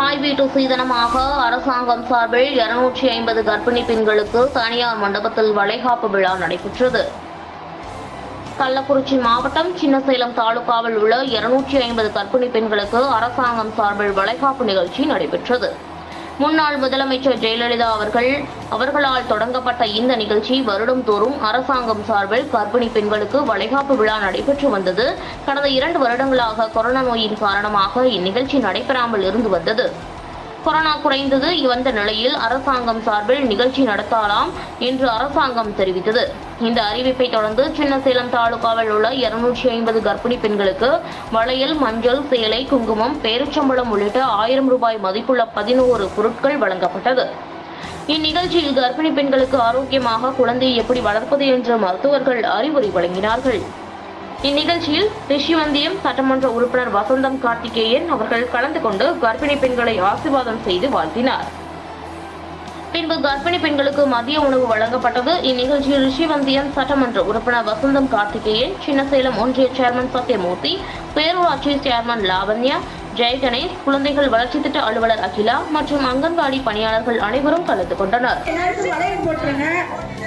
தாய் வீட்டு சீதனமாக அரசாங்கம் சார்பில் இருநூற்றி ஐம்பது கர்ப்பிணி பெண்களுக்கு தனியார் மண்டபத்தில் வளைகாப்பு விழா நடைபெற்றது கள்ளக்குறிச்சி மாவட்டம் சின்னசேலம் தாலுகாவில் உள்ள இருநூற்றி ஐம்பது கர்ப்பிணி பெண்களுக்கு அரசாங்கம் சார்பில் வளைகாப்பு நிகழ்ச்சி நடைபெற்றது முன்னாள் முதலமைச்சர் ஜெயலலிதா அவர்கள் அவர்களால் தொடங்கப்பட்ட இந்த நிகழ்ச்சி வருடம்தோறும் அரசாங்கம் சார்பில் கர்ப்பிணி பெண்களுக்கு வளைகாப்பு விழா நடைபெற்று வந்தது கடந்த இரண்டு வருடங்களாக கொரோனா நோயின் காரணமாக இந்நிகழ்ச்சி நடைபெறாமல் இருந்து வந்தது கொரோனா குறைந்தது வந்த நிலையில் அரசாங்கம் சார்பில் நிகழ்ச்சி நடத்தலாம் என்று அரசாங்கம் தெரிவித்தது இந்த அறிவிப்பை தொடர்ந்து சின்னசேலம் தாலுகாவில் உள்ள இருநூற்றி ஐம்பது கர்ப்பிணி பெண்களுக்கு வளையல் மஞ்சள் சேலை குங்குமம் பேரிச்சம்பழம் உள்ளிட்ட ஆயிரம் ரூபாய் மதிப்புள்ள பதினோரு பொருட்கள் வழங்கப்பட்டது இந்நிகழ்ச்சியில் கர்ப்பிணி பெண்களுக்கு ஆரோக்கியமாக குழந்தையை எப்படி வளர்ப்பது என்று மருத்துவர்கள் அறிவுரை வழங்கினார்கள் இந்நிகழ்ச்சியில் ரிஷிவந்தியம் சட்டமன்ற உறுப்பினர் வசந்தம் கார்த்திகேயன் அவர்கள் கலந்து கொண்டு கர்ப்பிணி பெண்களை ஆசீர்வாதம் செய்து வாழ்த்தினார் பின்பு கர்ப்பிணி பெண்களுக்கு மதிய உணவு வழங்கப்பட்டது இந்நிகழ்ச்சியில் ரிஷிவந்தியம் சட்டமன்ற உறுப்பினர் வசந்தம் கார்த்திகேயன் சின்னசேலம் ஒன்றிய சேர்மன் சத்யமூர்த்தி பேரூராட்சி சேர்மன் லாவண்யா ஜெய் கணேஷ் குழந்தைகள் வளர்ச்சி திட்ட அலுவலர் அகிலா மற்றும் அங்கன்வாடி பணியாளர்கள் அனைவரும் கலந்து கொண்டனர் எல்லாருக்கும் வளையல் போட்டுருங்க